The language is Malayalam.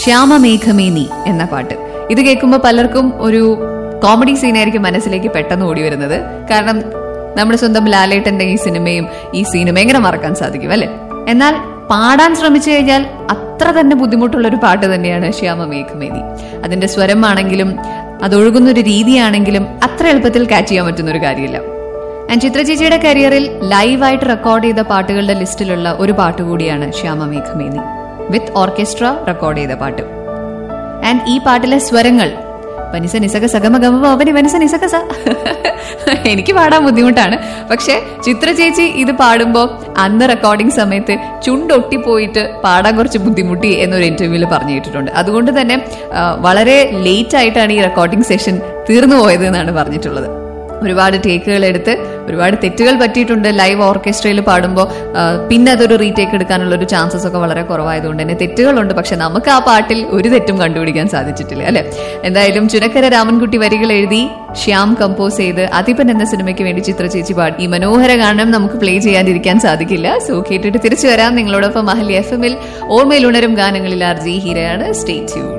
ശ്യാമമേഘമേ നീ എന്ന പാട്ട് ഇത് കേൾക്കുമ്പോൾ പലർക്കും ഒരു കോമഡി സീനായിരിക്കും മനസ്സിലേക്ക് പെട്ടെന്ന് ഓടി വരുന്നത് കാരണം നമ്മുടെ സ്വന്തം ലാലേട്ടന്റെ ഈ സിനിമയും ഈ സീനും എങ്ങനെ മറക്കാൻ സാധിക്കും അല്ലെ എന്നാൽ പാടാൻ ശ്രമിച്ചു കഴിഞ്ഞാൽ അത്ര തന്നെ ബുദ്ധിമുട്ടുള്ള ഒരു പാട്ട് തന്നെയാണ് ശ്യാമമേഘമേനി അതിന്റെ സ്വരമാണെങ്കിലും അതൊഴുകുന്ന ഒരു രീതിയാണെങ്കിലും അത്ര എളുപ്പത്തിൽ കാച്ച് ചെയ്യാൻ പറ്റുന്ന ഒരു കാര്യമില്ല ആൻഡ് ചിത്ര ചേച്ചിയുടെ കരിയറിൽ ലൈവായിട്ട് റെക്കോർഡ് ചെയ്ത പാട്ടുകളുടെ ലിസ്റ്റിലുള്ള ഒരു പാട്ട് കൂടിയാണ് ശ്യാമമേഘമേനി വിത്ത് ഓർക്കസ്ട്ര റെക്കോർഡ് ചെയ്ത പാട്ട് ആൻഡ് ഈ പാട്ടിലെ സ്വരങ്ങൾ വനിസ നിസക സഗമ ഗമ അവന് വനിസ നിസക സ എനിക്ക് പാടാൻ ബുദ്ധിമുട്ടാണ് പക്ഷെ ചിത്ര ചേച്ചി ഇത് പാടുമ്പോൾ അന്ന് റെക്കോർഡിംഗ് സമയത്ത് ചുണ്ടൊട്ടിപ്പോയിട്ട് പാടാൻ കുറച്ച് ബുദ്ധിമുട്ടി എന്നൊരു ഇന്റർവ്യൂവിൽ പറഞ്ഞു കേട്ടിട്ടുണ്ട് അതുകൊണ്ട് തന്നെ ആ, വളരെ ലേറ്റ് ആയിട്ടാണ് ഈ റെക്കോർഡിംഗ് സെഷൻ തീർന്നു പോയത് എന്നാണ് പറഞ്ഞിട്ടുള്ളത് ഒരുപാട് ടേക്കുകൾ എടുത്ത് ഒരുപാട് തെറ്റുകൾ പറ്റിയിട്ടുണ്ട് ലൈവ് ഓർക്കസ്ട്രയിൽ പാടുമ്പോൾ പിന്നെ അതൊരു റീടേക്ക് എടുക്കാനുള്ള ഒരു ചാൻസസ് ഒക്കെ വളരെ കുറവായതുകൊണ്ട് തന്നെ തെറ്റുകളുണ്ട് പക്ഷെ നമുക്ക് ആ പാട്ടിൽ ഒരു തെറ്റും കണ്ടുപിടിക്കാൻ സാധിച്ചിട്ടില്ല അല്ലെ എന്തായാലും ചുനക്കര രാമൻകുട്ടി വരികൾ എഴുതി ശ്യാം കമ്പോസ് ചെയ്ത് അതിപ്പൻ എന്ന സിനിമയ്ക്ക് വേണ്ടി ചിത്ര ചേച്ചി പാടി ഈ മനോഹര ഗാനം നമുക്ക് പ്ലേ ചെയ്യാതിരിക്കാൻ സാധിക്കില്ല സോ കേട്ടിട്ട് തിരിച്ചു വരാം നിങ്ങളോടൊപ്പം മഹലി എഫ് എമ്മിൽ ഓർമ്മയിൽ ഉണരും ഗാനങ്ങളിൽ ആർ ജി ഹീരയാണ് സ്റ്റേ ട്യൂൺ